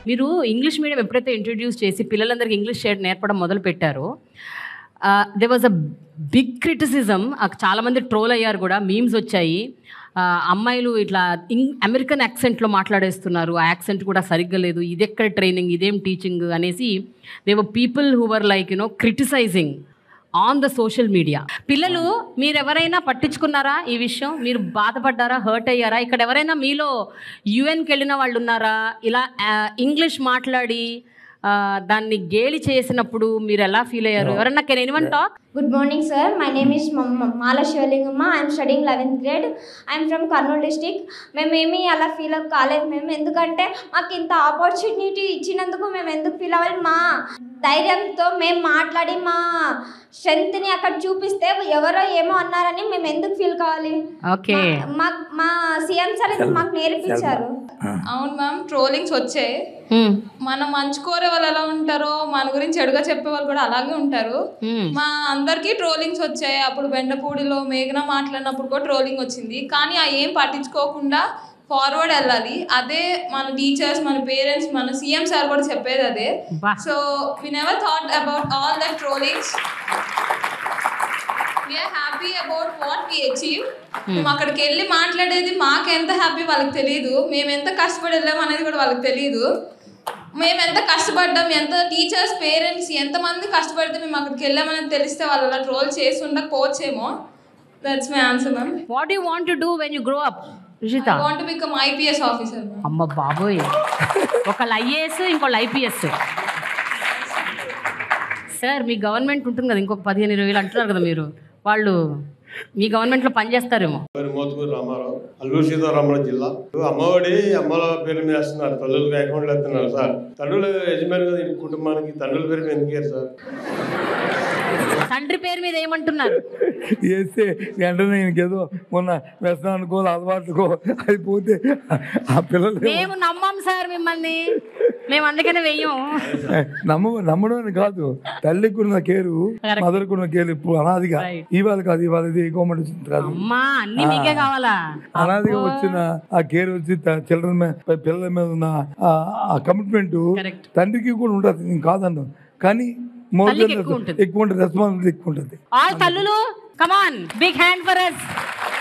మీరు English medium ఎప్పుడైతే introduce చేసి పిల్లలందరికీ ఇంగ్లీష్ చేయడం నేర్పడం మొదలు పెట్టారో they was a big criticism చాలామంది ట్రోల్ అయ్యారు కూడా మీమ్స్ వచ్చాయి ఆ, అమ్మాయిలు ఇట్లా ఇంగ్ అమెరికన్ యాక్సెంట్లో మాట్లాడేస్తున్నారు ఆ యాక్సెంట్ కూడా సరిగ్గా లేదు ఇది ఎక్కడ ట్రైనింగ్ ఇదేం టీచింగ్ అనేసి there were people who were like you know criticising on the social media పిల్లలు మీరు ఎవరైనా పట్టించుకున్నారా ఈ విషయం మీరు బాధపడ్డారా హర్ట్ అయ్యారా ఇక్కడ ఎవరైనా మీలో యుఎన్కి వెళ్ళిన వాళ్ళు ఉన్నారా ఇలా ఇంగ్లీష్ మాట్లాడి ఆ, దాన్ని గేలి చేసినప్పుడు మీరు ఎలా ఫీల్ అయ్యారు ఎవరన్నా can anyone talk Good morning, sir. My name is Ma- Ma- Mala Shivalingama. I am studying 11th grade. I am from Kurnool district మేమేమి అలా ఫీల్ అప్ కాలేదు మేము ఎందుకంటే మాకు ఇంత ఆపర్చునిటీ ఇచ్చినందుకు మేము ఎందుకు ఫీల్ అవ్వాలి మా ధైర్యంతో మేము మాట్లాడి మా స్ట్రెంత్ని అక్కడ చూపిస్తే ఎవరో ఏమో అన్నారని మేము ఎందుకు ఫీల్ కావాలి ఓకే మా మా సీఎం సార్ ఇది మాకు నేర్పించారు అవును మ్యామ్ ట్రోలింగ్స్ వచ్చాయి మనం మంచి కోరే వాళ్ళు ఎలా ఉంటారో మన గురించి చెడుగా చెప్పే వాళ్ళు కూడా అలాగే ఉంటారు మా అందరికీ ట్రోలింగ్స్ వచ్చాయి అప్పుడు బెండపూడిలో మేఘన మాట్లాడినప్పుడు కూడా ట్రోలింగ్ వచ్చింది కానీ ఆ ఏం పట్టించుకోకుండా ఫార్వర్డ్ వెళ్ళాలి అదే మన టీచర్స్ మన పేరెంట్స్ మన సీఎం సార్ కూడా చెప్పేది అదే బా. So we never thought about all that trollings we are happy about what we achieve మేము అక్కడికి వెళ్ళి మాట్లాడేది మాకు ఎంత హ్యాపీ వాళ్ళకి తెలియదు మేము ఎంత కష్టపడి వెళ్ళాము అనేది కూడా వాళ్ళకి తెలియదు మేము ఎంత కష్టపడ్డాం ఎంత టీచర్స్ పేరెంట్స్ ఎంతమంది కష్టపడితే మేము అక్కడికి వెళ్ళామని తెలిస్తే వాళ్ళు అలా ట్రోల్ చేసి ఉండకపోవచ్చేమో that's my answer ma'am what you want to do when you grow up Rushitha I want become IPS officer ma'am అమ్మ బాబోయ్ ఒకళ్ళు ఐఏఎస్ ఇంకోళ్ళు ఐపీఎస్ సార్ మీ గవర్నమెంట్ ఉంటుంది కదా ఇంకొక పదిహేను ఇరవై వేలు అంటున్నారు కదా మీరు వాళ్ళు మీ గవర్నమెంట్లో పనిచేస్తారేమో పేరు మోతుకూరు రామారావు అల్లూరు సీతారామరావు జిల్లా అమ్మఒడి అమ్మల పేరు మీద వేస్తున్నారు తల్లులకు అకౌంట్లు వేస్తున్నారు సార్ తండ్రులు యజమాని కదా ఈ కుటుంబానికి తండ్రుల పేరు మీద ఎందుకు వేయరు సార్ తండ్రి పేరు మీద ఏమంటున్నారు వేస్తే వెంటనే ఇంకేదో మొన్న వ్యసనానికో అలవాటుకో అయిపోతే ఆ పిల్లలు మేము నమ్మం సార్ మిమ్మల్ని మేము అందుకనే వెయ్యం నమ్మ నమ్మడం అని కాదు తల్లికి ఉన్న కేరు మదర్కి ఉన్న కేరు ఇప్పుడు అనాదిగా ఇవాళ కాదు ఇవాళ ఇది గవర్నమెంట్ వచ్చింది కాదు అమ్మా అన్ని మీకే కావాలా అనాదిగా వచ్చిన ఆ కేర్ వచ్చి చిల్డ్రన్ మీద పిల్లల మీద ఉన్న ఆ- ఆ కమిట్మెంట్ Correct. తండ్రికి కూడా ఉంటుంది నేను కాదన్నాను కానీ మోర్ తల్లికి ఎక్కువ ఉంటుంది. ఎక్కువ ఉంటుంది రెస్పాన్సిబిలిటీ ఎక్కువ ఉంటుంది ఆల్ తల్లులు come on big hand for us